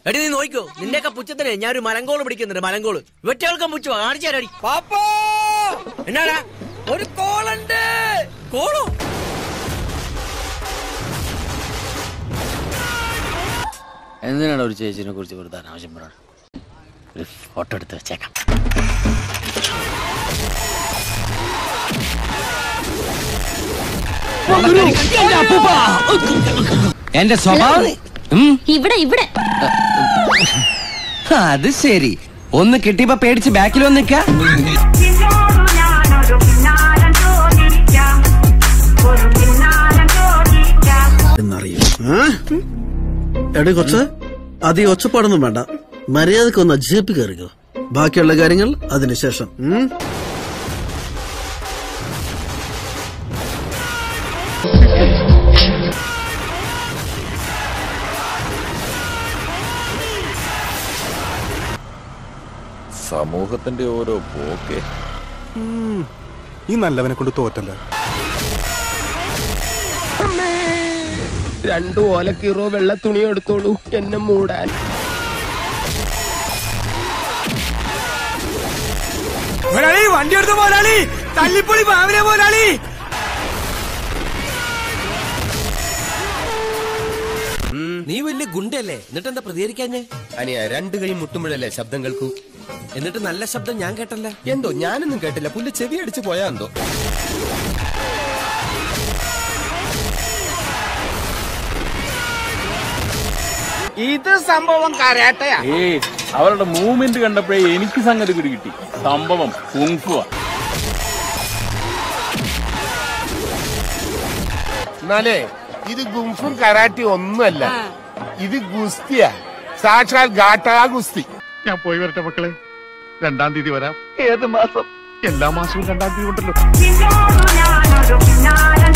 എടി നീ നോക്കിക്കോ നിന്റെയൊക്കെ പുച്ഛത്തിന് ഞാൻ ഒരു മലങ്കോള് പിടിക്കുന്നുണ്ട് മലങ്കോള് വെറ്റകൾക്കും പുച്ചു ആടിച്ചാരടി പാപ്പാ എന്നാടാ ഒരു കോളുണ്ട് കോളോ എന്തിനാണ് ഒരു ചേച്ചിനെ കുറിച്ച് വെറുതെ അനാവശ്യം പറയണം ഒരു ഫോട്ടോ എടുത്ത് വെച്ചേക്കാം എന്റെ സ്വഭാവം ഉം, ഇവിടെ ഇവിടെ അത് ശരി ഒന്ന് കിട്ടിയപ്പോ പേടിച്ച് ബാക്കിൽ വന്ന് നിക്ക നിന്നോടു ഞാനൊരു പിന്നാലം ചോദിക്കാം ഒരു പിന്നാലം ചോദിക്കാം എന്നറിയും എടി കൊച്ച് അധികം ഒച്ചപ്പാടൊന്നും വേണ്ട മര്യാദക്ക് ഒന്ന് ജീപ്പ് കയറിക്കോ ബാക്കിയുള്ള കാര്യങ്ങൾ അതിനുശേഷം ഉം? സമൂഹത്തിന്റെ ഓരോ പോക്കേ ഈ നല്ലവനെ കൊണ്ട് തോറ്റല്ല രണ്ടു ഓലക്കീറോ വെള്ള തുണി എടുത്തോളൂ എന്നെ മൂടാൻ വണ്ടി എടുത്ത പോലാളി തല്ലിപ്പൊളി പാവിലെ പോലാളി നീ വലിയ ഗുണ്ടല്ലേ എന്നിട്ട് എന്താ പ്രതികരിക്കാഞ്ഞേ അനിയ രണ്ടു കൈ മുട്ടുമ്പോഴല്ലേ ശബ്ദം കേൾക്കൂ എന്നിട്ട് നല്ല ശബ്ദം ഞാൻ കേട്ടല്ല എന്തോ ഞാനൊന്നും കേട്ടില്ല പുല്ല് ചെവി അടിച്ച് പോയാ എന്തോ ഇത് സംഭവം കരാട്ടയാ ഏ അവരുടെ മൂവ്മെന്റ് കണ്ടപ്പോഴേ എനിക്ക് സംഗതി പിടി കിട്ടി സംഭവം കുങ്ഫുവാ എന്നാലേ ഇത് ഗുംഫും കരാട്ടി ഒന്നുമല്ല ഇത് ഗുസ്തിയാ സാക്ഷാൽ ഗാട്ടാ ഗുസ്തി ഞാൻ പോയി വരട്ടെ മക്കളെ രണ്ടാം തീയതി വരാം ഏത് മാസം എല്ലാ മാസവും രണ്ടാം തീയതി ഉണ്ടല്ലോ നിന്നോടു ഞാനൊരു പിന്നാലം